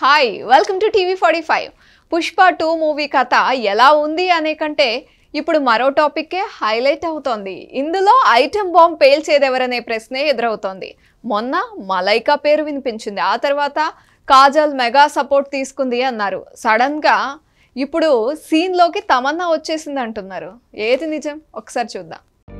hi welcome to TV forty five Pushpa two movie కథ ఎలా ఉంది అనే కంటే ఇప్పుడు మరో టాపిక్కే హైలైట్ అవుతోంది ఇందులో ఐటెం బాంబ్ పేల్చేదెవరనే ప్రశ్నే ఎదురవుతోంది మొన్న మలైకా పేరు వినిపించింది ఆ తర్వాత కాజల్ మెగా సపోర్ట్ తీసుకుంది అన్నారు సడన్గా ఇప్పుడు సీన్లోకి తమన్నా వచ్చేసింది అంటున్నారు ఏది నిజం ఒకసారి చూద్దాం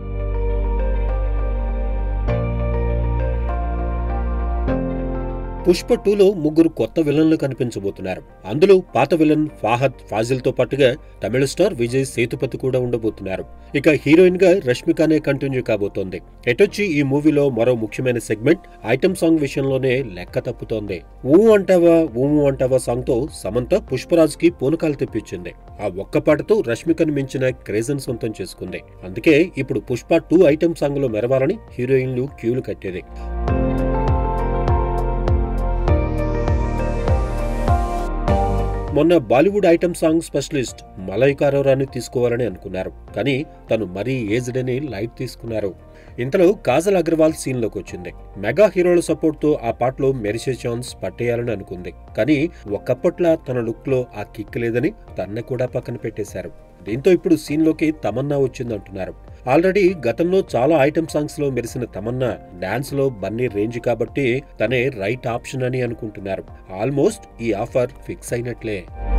పుష్ప టూలో ముగ్గురు కొత్త విలన్లు కనిపించబోతున్నారు అందులో పాత విలన్ ఫాహద్ ఫాజిల్ తో పాటుగా తమిళ స్టార్ విజయ్ సేతుపతి కూడా ఉండబోతున్నారు ఇక హీరోయిన్ గా రష్మికనే కంటిన్యూ కాబోతోంది ఎటొచ్చి ఈ మూవీలో మరో ముఖ్యమైన సెగ్మెంట్ ఐటమ్ సాంగ్ విషయంలోనే లెక్క తప్పుతోంది ఊ అంటావా ఊ అంటావా సాంగ్ తో సమంత పుష్పరాజ్ కి పూనకాలు తెప్పించింది ఆ ఒక్క పాటతో రష్మికను మించిన క్రేజన్ సొంతం చేసుకుంది అందుకే ఇప్పుడు పుష్ప టూ ఐటమ్ సాంగ్ లో మెరవాలని హీరోయిన్లు క్యూలు కట్టేది మొన్న Bollywood item song specialist Malaika అరోరాని తీసుకోవాలని అనుకున్నారు కానీ తను మరీ ఏజ్డ్ అని లైట్ తీసుకున్నారు ఇంతలో కాజల్ అగర్వాల్ సీన్ లోకి వచ్చింది మెగా హీరోల సపోర్ట్ తో ఆ పాటలో మెరిసే ఛాన్స్ పట్టేయాలని అనుకుంది కానీ ఒక్కప్పట్లా తన లుక్ లో ఆ కిక్ లేదని తన్ను కూడా పక్కన పెట్టేశారు దీంతో ఇప్పుడు సీన్ లోకి తమన్నా వచ్చిందంటున్నారు ఆల్రెడీ గతంలో చాలా ఐటమ్ సాంగ్స్ లో మెరిసిన తమన్నా డాన్స్ లో బన్నీ రేంజ్ కాబట్టి తనే రైట్ ఆప్షన్ అని అనుకుంటున్నారు ఆల్మోస్ట్ ఈ ఆఫర్ ఫిక్స్ అయినట్లే